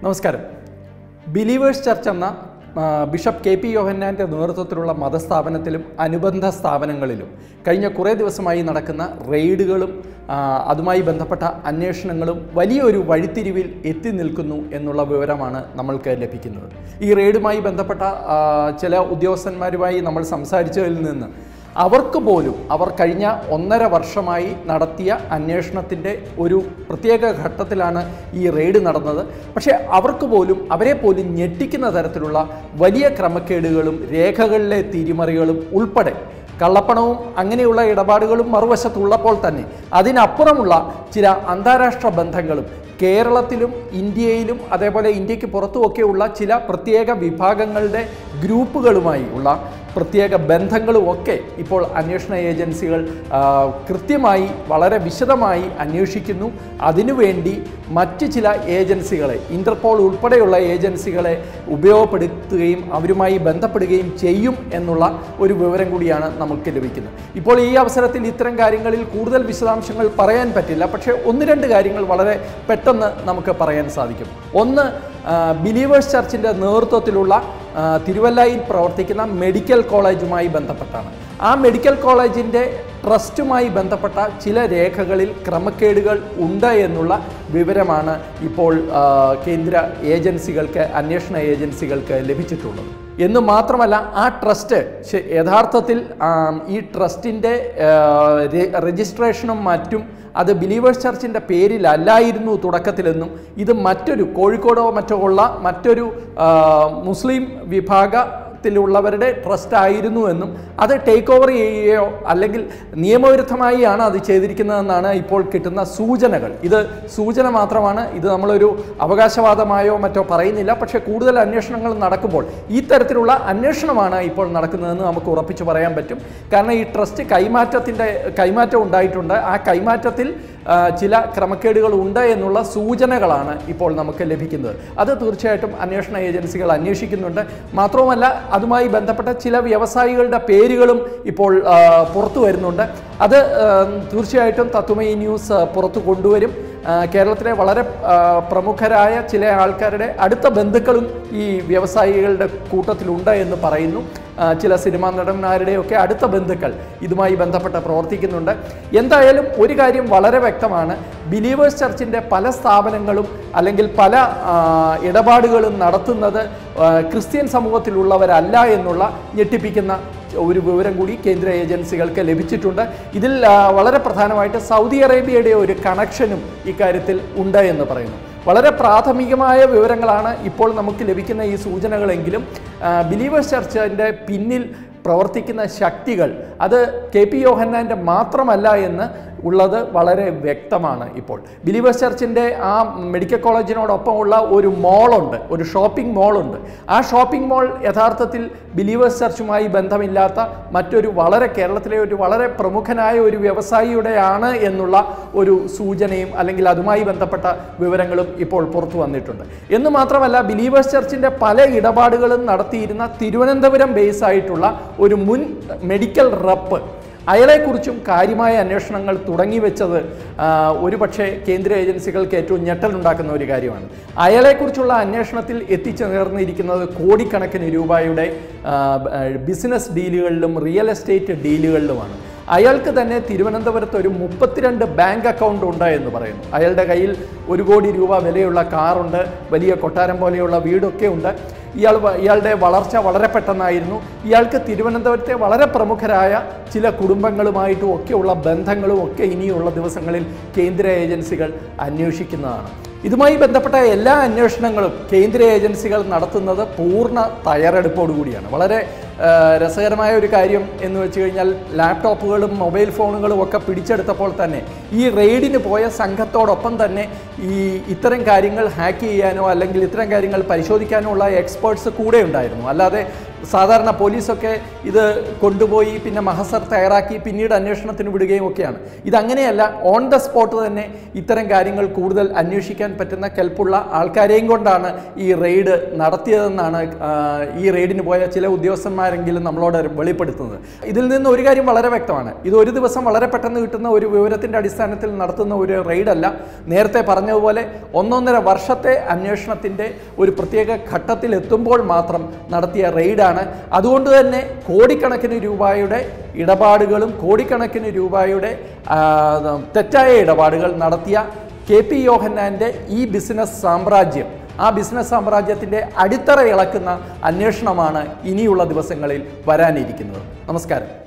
നമസ്കാരം believers church എന്ന ആ, ബിഷപ്പ് കെ പി യോഹന്നാൻ്റെ നേതൃത്വത്തിലുള്ള മതസ്ഥാപനത്തിലും അനുബന്ധ സ്ഥാപനങ്ങളിലും കഴിഞ്ഞ കുറേ ദിവസമായി നടക്കുന്ന റെയ്ഡുകളും ആ, അതുമായി ബന്ധപ്പെട്ട അന്വേഷണങ്ങളും വലിയൊരു വഴിത്തിരിവിൽ എത്തി നിൽക്കുന്നു എന്നുള്ള വിവരമാണ് നമ്മൾക്ക് ലഭിക്കുന്നത് ഈ റെയ്ഡുമായി ബന്ധപ്പെട്ട ആ, ചില ഉദ്യോഗസ്ഥന്മാരുമായി നമ്മൾ സംസാരിച്ചതിൽ നിന്ന് അവർക്ക് പോലും അവർ കഴിഞ്ഞ ഒന്നര വർഷമായി നടത്തിയ അന്വേഷണത്തിൻ്റെ ഒരു പ്രത്യേക ഘട്ടത്തിലാണ് ഈ റെയ്ഡ് നടന്നത് പക്ഷേ അവർക്ക് പോലും അവരെ പോലും ഞെട്ടിക്കുന്ന തരത്തിലുള്ള വലിയ ക്രമക്കേടുകളും രേഖകളിലെ തിരിമറികളും ഉൾപ്പെടെ കള്ളപ്പണവും അങ്ങനെയുള്ള ഇടപാടുകളും മറുവശത്തുള്ളപ്പോൾ തന്നെ അതിനപ്പുറമുള്ള ചില അന്താരാഷ്ട്ര ബന്ധങ്ങളും കേരളത്തിലും ഇന്ത്യയിലും അതേപോലെ ഇന്ത്യക്ക് പുറത്തുമൊക്കെയുള്ള ചില പ്രത്യേക വിഭാഗങ്ങളുടെ ഗ്രൂപ്പുകളുമായി ഉള്ള പ്രത്യേക ബന്ധങ്ങളും ഒക്കെ ഇപ്പോൾ അന്വേഷണ ഏജൻസികൾ ആ, കൃത്യമായി വളരെ വിശദമായി അന്വേഷിക്കുന്നു അതിനുവേണ്ടി മറ്റ് ചില ഏജൻസികളെ ഇൻ്റർപോൾ ഉൾപ്പെടെയുള്ള ഏജൻസികളെ ഉപയോഗപ്പെടുത്തുകയും അവരുമായി ബന്ധപ്പെടുകയും ചെയ്യും എന്നുള്ള ഒരു വിവരം കൂടിയാണ് നമുക്ക് ലഭിക്കുന്നത് ഇപ്പോൾ ഈ അവസരത്തിൽ ഇത്തരം കാര്യങ്ങളിൽ കൂടുതൽ വിശദാംശങ്ങൾ പറയാൻ പറ്റില്ല പക്ഷേ ഒന്ന് രണ്ട് കാര്യങ്ങൾ വളരെ പെട്ടെന്ന് നമുക്ക് പറയാൻ സാധിക്കും ഒന്ന് ആ, ബിലീവേഴ്സ് ചർച്ചിൻ്റെ നേതൃത്വത്തിലുള്ള ആ, തിരുവല്ലയിൽ പ്രവർത്തിക്കുന്ന മെഡിക്കൽ കോളേജുമായി ബന്ധപ്പെട്ടാണ് ആ മെഡിക്കൽ കോളേജിൻ്റെ ട്രസ്റ്റുമായി ബന്ധപ്പെട്ട ചില രേഖകളിൽ ക്രമക്കേടുകൾ ഉണ്ട് എന്നുള്ള വിവരമാണ് ഇപ്പോൾ ആ, കേന്ദ്ര ഏജൻസികൾക്ക് അന്വേഷണ ഏജൻസികൾക്ക് ലഭിച്ചിട്ടുള്ളത് എന്ന് മാത്രമല്ല ആ ട്രസ്റ്റ് ശ- യഥാർത്ഥത്തിൽ ആം, ഈ ട്രസ്റ്റിൻ്റെ രജിസ്ട്രേഷനും മറ്റും അത് ബിലീവേഴ്സ് ചർച്ചിൻ്റെ പേരിലല്ലായിരുന്നു തുടക്കത്തിലെന്നും ഇത് മറ്റൊരു കോഴിക്കോടോ മറ്റോ ഉള്ള മറ്റൊരു ആ, മുസ്ലിം വിഭാഗത്തിലുള്ളവരുടെ ട്രസ്റ്റ് ആയിരുന്നു എന്നും അത് ടേക്ക് ഓവർ ചെയ്യുകയോ അല്ലെങ്കിൽ നിയമവിരുദ്ധമായി ആണ് അത് ചെയ്തിരിക്കുന്നതെന്നാണ് ഇപ്പോൾ കിട്ടുന്ന സൂചനകൾ ഇത് സൂചന മാത്രമാണ് ഇത് നമ്മളൊരു അവകാശവാദമായോ മറ്റോ പറയുന്നില്ല പക്ഷേ കൂടുതൽ അന്വേഷണങ്ങൾ നടക്കുമ്പോൾ ഈ തരത്തിലുള്ള അന്വേഷണമാണ് ഇപ്പോൾ നടക്കുന്നതെന്ന് നമുക്ക് ഉറപ്പിച്ചു പറയാൻ പറ്റും കാരണം ഈ ട്രസ്റ്റ് കൈമാറ്റത്തിൻ്റെ കൈമാറ്റം ഉണ്ടായിട്ടുണ്ട് ആ കൈമാറ്റത്തിൽ ആ, ചില ക്രമക്കേടുകൾ ഉണ്ട് എന്നുള്ള സൂചനകളാണ് ഇപ്പോൾ നമുക്ക് ലഭിക്കുന്നത് അത് തീർച്ചയായിട്ടും അന്വേഷണ ഏജൻസികൾ അന്വേഷിക്കുന്നുണ്ട് മാത്രവുമല്ല അതുമായി ബന്ധപ്പെട്ട ചില വ്യവസായികളുടെ പേരുകളും ഇപ്പോൾ ആ, പുറത്തു വരുന്നുണ്ട് അത് ആ, തീർച്ചയായിട്ടും തത്വമയി ന്യൂസ് ആ, പുറത്തു കൊണ്ടുവരും ആ, കേരളത്തിലെ വളരെ ആ, പ്രമുഖരായ ചില ആൾക്കാരുടെ അടുത്ത ബന്ധുക്കളും ഈ വ്യവസായികളുടെ കൂട്ടത്തിലുണ്ട് എന്ന് പറയുന്നു ആ, ചില സിനിമാ നടന്മാരുടെയൊക്കെ അടുത്ത ബന്ധുക്കൾ ഇതുമായി ബന്ധപ്പെട്ട് പ്രവർത്തിക്കുന്നുണ്ട് എന്തായാലും ഒരു കാര്യം വളരെ വ്യക്തമാണ് ബിലീവേഴ്സ് ചർച്ചിൻ്റെ പല സ്ഥാപനങ്ങളും അല്ലെങ്കിൽ പല ആ, ഇടപാടുകളും നടത്തുന്നത് ആ, ക്രിസ്ത്യൻ സമൂഹത്തിലുള്ളവരല്ല എന്നുള്ള ഞെട്ടിപ്പിക്കുന്ന ഒരു വിവരം കൂടി കേന്ദ്ര ഏജൻസികൾക്ക് ലഭിച്ചിട്ടുണ്ട് ഇതിൽ ആ, വളരെ പ്രധാനമായിട്ട് സൗദി അറേബ്യയുടെ ഒരു കണക്ഷനും ഇക്കാര്യത്തിൽ ഉണ്ട് എന്ന് പറയുന്നു വളരെ പ്രാഥമികമായ വിവരങ്ങളാണ് ഇപ്പോൾ നമുക്ക് ലഭിക്കുന്ന ഈ സൂചനകളെങ്കിലും ആ, ബിലീവേഴ്സ് ചർച്ചിൻ്റെ പിന്നിൽ പ്രവർത്തിക്കുന്ന ശക്തികൾ അത് കെ പി യോഹന്നാൻ്റെ മാത്രമല്ല എന്ന് ഉള്ളത് വളരെ വ്യക്തമാണ് ഇപ്പോൾ ബിലീവേഴ്സ് ചർച്ചിൻ്റെ ആ മെഡിക്കൽ കോളേജിനോടൊപ്പമുള്ള ഒരു മോളുണ്ട് ഒരു ഷോപ്പിംഗ് മോളുണ്ട് ആ ഷോപ്പിംഗ് മോൾ യഥാർത്ഥത്തിൽ ബിലീവേഴ്സ് ചർച്ചുമായി ബന്ധമില്ലാത്ത മറ്റൊരു വളരെ കേരളത്തിലെ ഒരു വളരെ പ്രമുഖനായ ഒരു വ്യവസായിയുടെയാണ് എന്നുള്ള ഒരു സൂചനയും അല്ലെങ്കിൽ അതുമായി ബന്ധപ്പെട്ട വിവരങ്ങളും ഇപ്പോൾ പുറത്തു വന്നിട്ടുണ്ട് എന്ന് മാത്രമല്ല ബിലീവേഴ്സ് ചർച്ചിൻ്റെ പല ഇടപാടുകളും നടത്തിയിരുന്ന തിരുവനന്തപുരം ബേസ് ആയിട്ടുള്ള ഒരു മുൻ മെഡിക്കൽ റപ്പ് അയാളെക്കുറിച്ചും കാര്യമായ അന്വേഷണങ്ങൾ തുടങ്ങി വെച്ചത് ആ, ഒരുപക്ഷെ കേന്ദ്ര ഏജൻസികൾക്ക് ഏറ്റവും ഞെട്ടലുണ്ടാക്കുന്ന ഒരു കാര്യമാണ് അയാളെക്കുറിച്ചുള്ള അന്വേഷണത്തിൽ എത്തിച്ചേർന്നിരിക്കുന്നത് കോടിക്കണക്കിന് രൂപയുടെ ആ, ബിസിനസ് ഡീലുകളിലും റിയൽ എസ്റ്റേറ്റ് ഡീലുകളിലുമാണ് അയാൾക്ക് തന്നെ തിരുവനന്തപുരത്ത് ഒരു മുപ്പത്തിരണ്ട് ബാങ്ക് അക്കൗണ്ട് ഉണ്ട് എന്ന് പറയുന്നു അയാളുടെ കയ്യിൽ ഒരു കോടി രൂപ വിലയുള്ള കാറുണ്ട് വലിയ കൊട്ടാരം പോലെയുള്ള വീടൊക്കെ ഉണ്ട് ഇയാൾ വ- ഇയാളുടെ വളർച്ച വളരെ പെട്ടെന്നായിരുന്നു ഇയാൾക്ക് തിരുവനന്തപുരത്തെ വളരെ പ്രമുഖരായ ചില കുടുംബങ്ങളുമായിട്ടും ഒക്കെയുള്ള ബന്ധങ്ങളും ഒക്കെ ഇനിയുള്ള ദിവസങ്ങളിൽ കേന്ദ്ര ഏജൻസികൾ അന്വേഷിക്കുന്നതാണ് ഇതുമായി ബന്ധപ്പെട്ട എല്ലാ അന്വേഷണങ്ങളും കേന്ദ്ര ഏജൻസികൾ നടത്തുന്നത് പൂർണ്ണ തയ്യാറെടുപ്പോടുകൂടിയാണ് വളരെ ആ, രസകരമായ ഒരു കാര്യം എന്ന് വെച്ച് കഴിഞ്ഞാൽ ലാപ്ടോപ്പുകളും മൊബൈൽ ഫോണുകളും ഒക്കെ പിടിച്ചെടുത്തപ്പോൾ തന്നെ ഈ റെയ്ഡിന് പോയ സംഘത്തോടൊപ്പം തന്നെ ഈ ഇത്തരം കാര്യങ്ങൾ ഹാക്ക് ചെയ്യാനോ അല്ലെങ്കിൽ ഇത്തരം കാര്യങ്ങൾ പരിശോധിക്കാനോ ഉള്ള എക്സ്പേർട്സ് കൂടെ ഉണ്ടായിരുന്നു അല്ലാതെ സാധാരണ പോലീസൊക്കെ ഇത് കൊണ്ടുപോയി പിന്നെ മഹസർ തയ്യാറാക്കി പിന്നീട് അന്വേഷണത്തിന് വിടുകയും ഒക്കെയാണ് ഇതങ്ങനെയല്ല ഓൺ ദ സ്പോട്ട് തന്നെ ഇത്തരം കാര്യങ്ങൾ കൂടുതൽ അന്വേഷിക്കാൻ പറ്റുന്ന കെൽപ്പുള്ള ആൾക്കാരെയും കൊണ്ടാണ് ഈ റെയ്ഡ് നടത്തിയതെന്നാണ് ആ, ഈ റെയ്ഡിന് പോയ ചില ഉദ്യോഗസ്ഥന്മാരെങ്കിലും നമ്മളോട് വെളിപ്പെടുത്തുന്നത് ഇതിൽ നിന്ന് ഒരു കാര്യം വളരെ വ്യക്തമാണ് ഇത് ഒരു ദിവസം വളരെ പെട്ടെന്ന് കിട്ടുന്ന ഒരു വിവരത്തിൻ്റെ അടിസ്ഥാനത്തിൽ നടത്തുന്ന ഒരു റെയ്ഡല്ല നേരത്തെ പറഞ്ഞതുപോലെ ഒന്നൊന്നര വർഷത്തെ അന്വേഷണത്തിൻ്റെ ഒരു പ്രത്യേക ഘട്ടത്തിൽ എത്തുമ്പോൾ മാത്രം നടത്തിയ റെയ്ഡാണ് അതുകൊണ്ട് തന്നെ കോടിക്കണക്കിന് രൂപയുടെ ഇടപാടുകളും കോടിക്കണക്കിന് രൂപയുടെ ആ, തെറ്റായ ഇടപാടുകൾ നടത്തിയ കെ പി യോഹന്നാൻ്റെ ഈ ബിസിനസ് സാമ്രാജ്യം ആ ബിസിനസ് സാമ്രാജ്യത്തിൻ്റെ അടിത്തറ ഇളക്കുന്ന അന്വേഷണമാണ് ഇനിയുള്ള ദിവസങ്ങളിൽ വരാനിരിക്കുന്നത് നമസ്കാരം